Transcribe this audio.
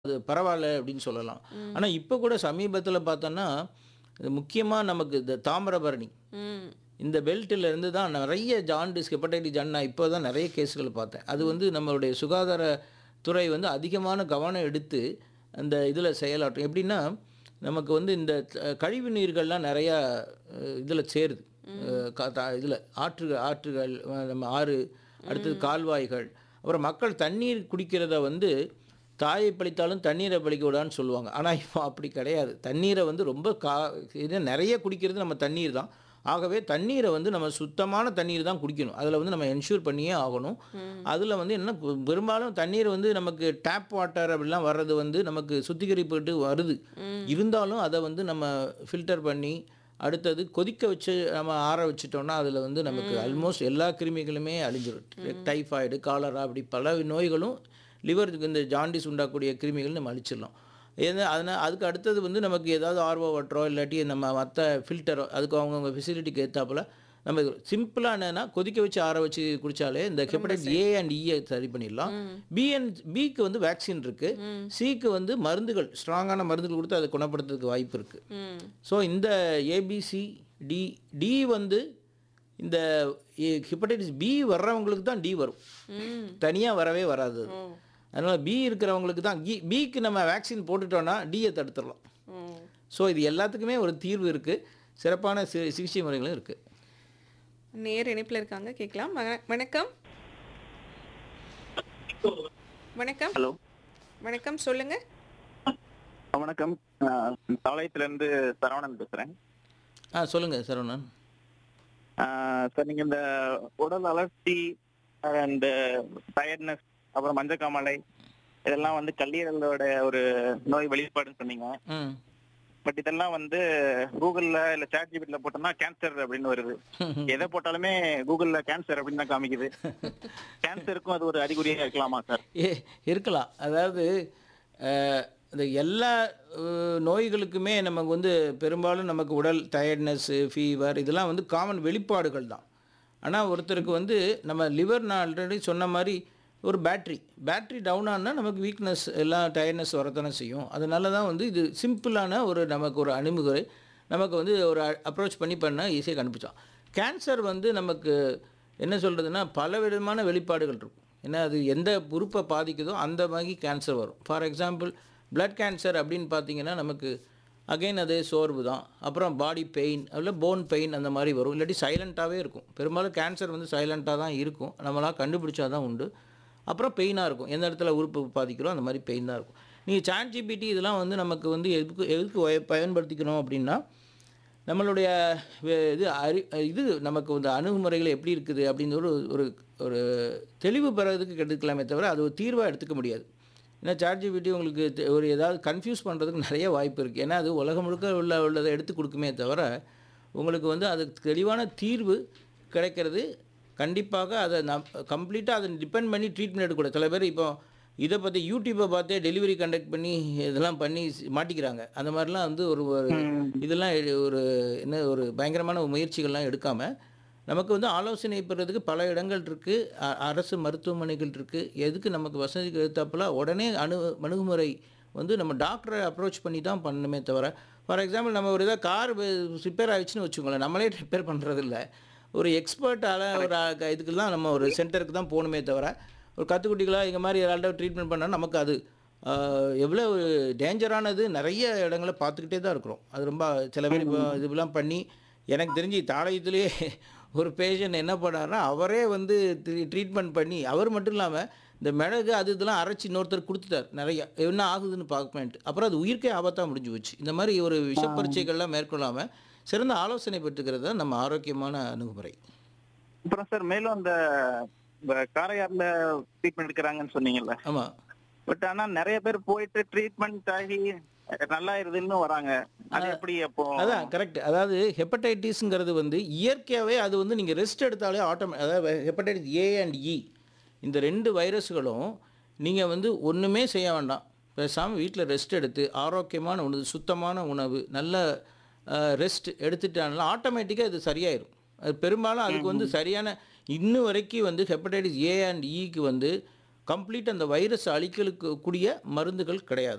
அது பரவாயில்ல அப்படின்னு சொல்லலாம் ஆனால் இப்போ கூட சமீபத்தில் பார்த்தோன்னா முக்கியமாக நமக்கு இந்த தாமிரபரணி ம் இந்த பெல்ட்டில் இருந்து தான் நிறைய ஜாண்டிஸ் ஹெப்படைட்டிஸ் ஜான் நான் இப்போ தான் நிறைய கேஸ்கள் பார்த்தேன் அது வந்து நம்மளுடைய சுகாதாரத்துறை வந்து அதிகமான கவனம் எடுத்து அந்த இதில் செயலாற்றும் எப்படின்னா நமக்கு வந்து இந்த அஹ், கழிவு நீர்கள்லாம் நிறையா இதில் சேருது இதில் ஆற்று ஆற்றுகள் அஹ், நம்ம ஆறு அடுத்தது கால்வாய்கள் அப்புறம் மக்கள் தண்ணீர் குடிக்கிறத வந்து தாயை பழித்தாலும் தண்ணீரை பழிக்க விடான்னு சொல்லுவாங்க ஆனால் இப்போ அப்படி கிடையாது தண்ணீரை வந்து ரொம்ப கா இது நிறைய குடிக்கிறது நம்ம தண்ணீர் தான் ஆகவே தண்ணீரை வந்து நம்ம சுத்தமான தண்ணீர் தான் குடிக்கணும் அதில் வந்து நம்ம என்ஷூர் பண்ணியே ஆகணும் அதில் வந்து என்ன பெ- பெரும்பாலும் தண்ணீர் வந்து நமக்கு டேப் வாட்டர் அப்படிலாம் வர்றது வந்து நமக்கு சுத்திகரிப்புட்டு வருது இருந்தாலும் அதை வந்து நம்ம ஃபில்டர் பண்ணி அடுத்தது கொதிக்க வச்சு நம்ம ஆற வச்சிட்டோம்னா அதில் வந்து நமக்கு ஆல்மோஸ்ட் எல்லா கிருமிகளுமே அழிஞ்சிடும் டைஃபாய்டு காலரா அப்படி பல நோய்களும் லிவருக்கு இந்த ஜாண்டிஸ் உண்டாக்கூடிய கிருமிகள் நம்ம அழிச்சிடலாம் ஏன்னா அதனால் அதுக்கு அடுத்தது வந்து நமக்கு ஏதாவது ஆர்வோ வாட்டரோ இல்லாட்டி நம்ம மற்ற ஃபில்டரோ அதுக்கு அவங்கவுங்க ஃபெசிலிட்டிக்கு ஏற்றாப்புல நம்ம சிம்பிளாக என்னன்னா கொதிக்க வச்சு ஆற வச்சு குடித்தாலே இந்த ஹெப்படைட்டிஸ் ஏ அண்ட் இயை சரி பண்ணிடலாம் பி அண்ட் பிக்கு வந்து வேக்சின் இருக்குது சிக்கு வந்து மருந்துகள் ஸ்ட்ராங்கான மருந்துகள் கொடுத்து அதை குணப்படுத்துறதுக்கு வாய்ப்பு இருக்குது ம் ஸோ இந்த ஏபிசி டி டி வந்து இந்த ஹெப்படைட்டிஸ் பி வர்றவங்களுக்கு தான் டி வரும் ம் தனியாக வரவே வராது அது. ஓ அதனால பி இருக்கிறவங்களுக்கு தான் கி பிக்கு நம்ம வேக்சின் போட்டுட்டோம்னா டியை தடுத்துடலாம் ஓ ஸோ இது எல்லாத்துக்குமே ஒரு தீர்வு இருக்குது சிறப்பான சி சிகிச்சை முறைகளும் இருக்குது நேர் இணைப்பில் இருக்காங்க கேட்கலாம் வண- வணக்கம் வணக்கம் ஹலோ வணக்கம் சொல்லுங்க வணக்கம் நான் பாளையத்துல இருந்து சரவணன் பேசுறேன் ஆ சொல்லுங்கள் சரவணன் ஆஹ் சார் நீங்க இந்த உடல் அலர்ச்சி அண்ட் டயர்ட்னஸ் அப்புறம் மஞ்சக்காமலை இதெல்லாம் வந்து கல்லீரலோட ஒரு நோய் வெளிப்பாடுன்னு சொன்னீங்க ம் பட் இதெல்லாம் வந்து கூகுள்ல இல்ல சாட் ஜிபிட்ல போட்டோம்னா கேன்சர் அப்படின்னு வருது எதை போட்டாலுமே கூகுள்ல கேன்சர் அப்படின்னு தான் காமிக்குது கேன்சருக்கும் அது ஒரு அறிகுறியா இருக்கலாமா சார் ஏ இருக்கலாம் அதாவது அஹ், இந்த எல்லா அஹ், நோய்களுக்குமே நமக்கு வந்து பெரும்பாலும் நமக்கு உடல் டயர்ட்னஸ்ஸு ஃபீவர் இதெல்லாம் வந்து காமன் வெளிப்பாடுகள் தான் ஆனால் ஒருத்தருக்கு வந்து நம்ம லிவர் நான் ஆல்ரெடி சொன்ன மாதிரி ஒரு பேட்ரி பேட்ரி டவுன் ஆனால் நமக்கு வீக்னஸ் எல்லாம் டயர்ட்னஸ் வரத்தானே செய்யும் அதனால தான் வந்து இது சிம்பிளான ஒரு நமக்கு ஒரு அணுகுமுறை நமக்கு வந்து ஒரு அப்ரோச் பண்ணி பண்ண ஈஸியாக கண்டுபிடிச்சோம் கேன்சர் வந்து நமக்கு என்ன சொல்கிறதுனா பல விதமான வெளிப்பாடுகள் இருக்கும் ஏன்னா அது எந்த உறுப்பை பாதிக்குதோ அந்த மாதிரி கேன்சர் வரும் ஃபார் எக்ஸாம்பிள் blood கேன்சர் அப்படின்னு பார்த்தீங்கன்னா நமக்கு அகைன் அதே சோர்வு தான் அப்புறம் பாடி பெயின் அதில் போன் பெயின் அந்த மாதிரி வரும் இல்லாட்டி சைலண்ட்டாகவே இருக்கும் பெரும்பாலும் கேன்சர் வந்து சைலண்ட்டாக தான் இருக்கும் நம்மளால் கண்டுபிடிச்சா தான் உண்டு அப்புறம் பெயினாக இருக்கும் எந்த இடத்துல உறுப்பு பாதிக்கிறோம் அந்த மாதிரி பெயின் தான் இருக்கும் நீங்கள் சாட் ஜிபிடி இதெல்லாம் வந்து நமக்கு வந்து எதுக்கு எதுக்கு உய- பயன்படுத்திக்கணும் அப்படின்னா நம்மளுடைய வே- இது அறி இது நமக்கு இந்த அணுகுமுறைகள் எப்படி இருக்குது அப்படின்னு ஒரு ஒரு ஒரு தெளிவு பெறதுக்கு எடுக்கலாமே தவிர அது ஒரு தீர்வாக எடுத்துக்க முடியாது ஏன்னா சாட் ஜிபிடி உங்களுக்கு தெ- ஒரு ஏதாவது கன்ஃபியூஸ் பண்ணுறதுக்கு நிறைய வாய்ப்பு இருக்குது ஏன்னா அது உலகம் முழுக்க உள்ள உள்ளதை எடுத்து கொடுக்குமே தவிர உங்களுக்கு வந்து அதுக்கு தெளிவான தீர்வு கிடைக்கிறது கண்டிப்பாக அதை நம் கம்ப்ளீட்டாக அதை டிபெண்ட் பண்ணி ட்ரீட்மெண்ட் எடுக்கக்கூடாது சில பேர் இப்போ இதை பற்றி யூடியூப்பை பார்த்தே டெலிவரி கண்டக்ட் பண்ணி இதெல்லாம் பண்ணி ஸ்- மாட்டிக்கிறாங்க அந்த மாதிரிலாம் வந்து ஒரு ஒரு இதெல்லாம் எ- ஒரு என்ன ஒரு பயங்கரமான முயற்சிகள்லாம் எடுக்காமல் நமக்கு வந்து ஆலோசனை பெறதுக்கு பல இடங்கள் இருக்குது அரசு மருத்துவமனைகள் இருக்குது எதுக்கு நமக்கு வசதிக்கு எடுத்தாப்புல உடனே அணு அணுகுமுறை வந்து நம்ம டாக்டரை அப்ரோச் பண்ணி தான் பண்ணணுமே தவிர ஃபார் எக்ஸாம்பிள் நம்ம ஒரு இதாக கார் ரிப்பேர் ஆயிடுச்சுன்னு வச்சுக்கோங்களேன் நம்மளே ரிப்பேர் பண்ணுறதில்ல ஒரு எக்ஸ்பர்ட்டால் ஒரு ஆ- இதுக்கு தான் நம்ம ஒரு சென்டருக்கு தான் போகணுமே தவிர ஒரு கத்துக்குட்டிகளாக இந்த மாதிரி யாரால்ட்ட ட்ரீட்மெண்ட் பண்ணால் நமக்கு அது ஆஹ், எவ்வளோ ஒரு டேஞ்சரானது நிறைய இடங்களை பார்த்துக்கிட்டே தான் இருக்கிறோம் அது ரொம்ப சில பேர் இப்போ இதெல்லாம் பண்ணி எனக்கு தெரிஞ்சு தாளையத்திலே ஒரு பேஷண்ட் என்ன பண்ணாருன்னா அவரே வந்து ட்ரீட்மெண்ட் பண்ணி அவர் மட்டும் இல்லாமல் இந்த மிளகு அது இதெல்லாம் அரைச்சி இன்னொருத்தர் கொடுத்துட்டார் நிறைய என்ன ஆகுதுன்னு பார்க்கமேன்ட்டு அப்புறம் அது உயிர்க்கே ஆபத்தாக முடிஞ்சு போச்சு இந்த மாதிரி ஒரு விஷ பரீட்சைகள்லாம் மேற்கொள்ளாமல் சிறந்த ஆலோசனை பெற்றுக்கிறது தான் நம்ம ஆரோக்கியமான அணுகுமுறை அப்புறம் சார் மேலும் அந்த இந்த காரையார்ல ட்ரீட்மெண்ட் எடுக்கிறாங்கன்னு சொன்னீங்கல்ல ஆமாம் பட் ஆனா நிறைய பேர் போயிட்டு ட்ரீட்மெண்ட் ஆகி நல்லாயிருதுன்னு வராங்க அது எப்படி அப்போ அதான் கரெக்ட் அதாவது ஹெப்படைட்டிஸ்ங்கிறது வந்து இயற்கையாகவே அது வந்து நீங்கள் ரெஸ்ட் எடுத்தாலே ஆட்டோமே அதாவது ஹெப்படைட்டிஸ் ஏ அண்ட் இ இந்த ரெண்டு வைரஸ்களும் நீங்கள் வந்து ஒன்றுமே செய்ய வேண்டாம் பேசாமல் வீட்டில் ரெஸ்ட் எடுத்து ஆரோக்கியமான உணவு சுத்தமான உணவு நல்ல ரெஸ்ட் எடுத்துட்டாலும் ஆட்டோமேட்டிக்காக இது சரியாயிரும் அது பெரும்பாலும் அதுக்கு வந்து சரியான இன்னும் வரைக்கும் வந்து ஹெப்படைட்டிஸ் ஏ அண்ட் இக்கு வந்து கம்ப்ளீட் அந்த வைரஸ் அழிக்கலுக்கு கூடிய மருந்துகள் கிடையாது